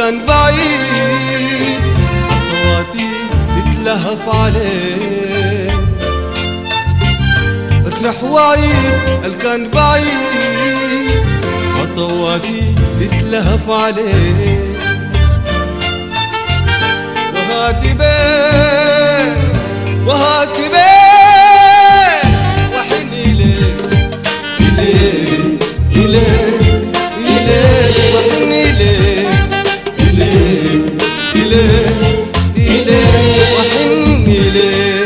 الكان بعيد خطواتي تتلهف عليه اسرح وعيد الكان بعيد خطواتي تتلهف عليه وهاتي بيه وهاتي بيه وحن إليه إليه إليه إليه وحن إليه إليه إليه إليه وحن إليه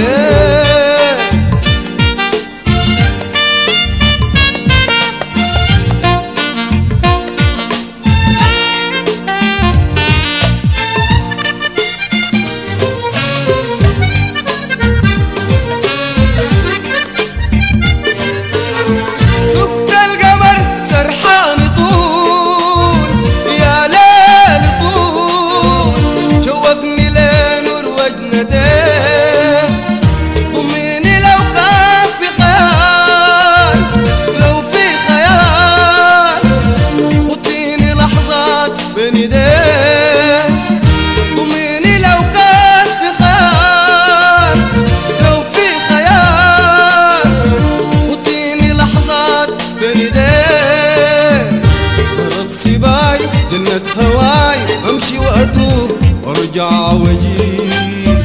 شفت القمر سرحان طول يا ليل طول شوقني لنور وجنتيه ضميني لو كان في خيال لو في خيال خطيني لحظات بين ايديه ضميني لو كان في خيال لو في خيال خطيني لحظات بين ايديه صارت سباي جنة هواي امشي واتوه وارجع واجي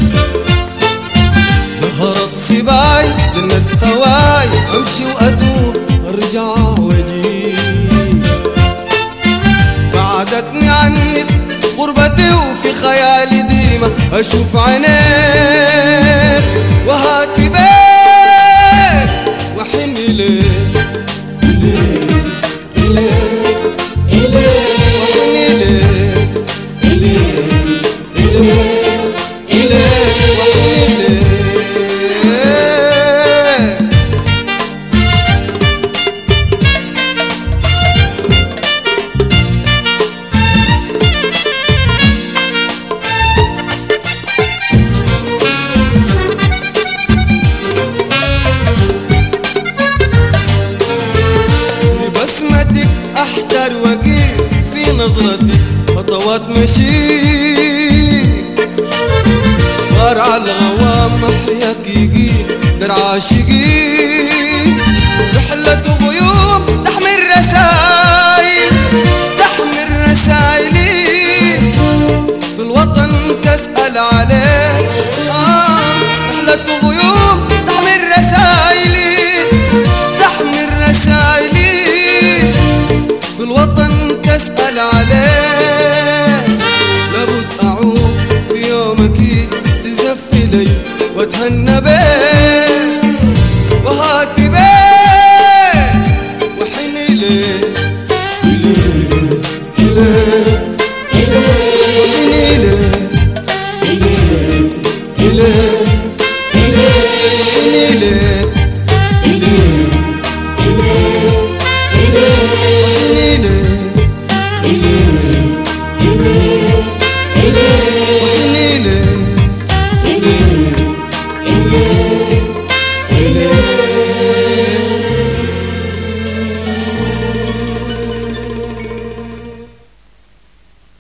زهرت سباي جنة هواي امشي واتوه ارجع واجي بعدتني عنك غربتي وفي خيالي ديما اشوف عينيك وهات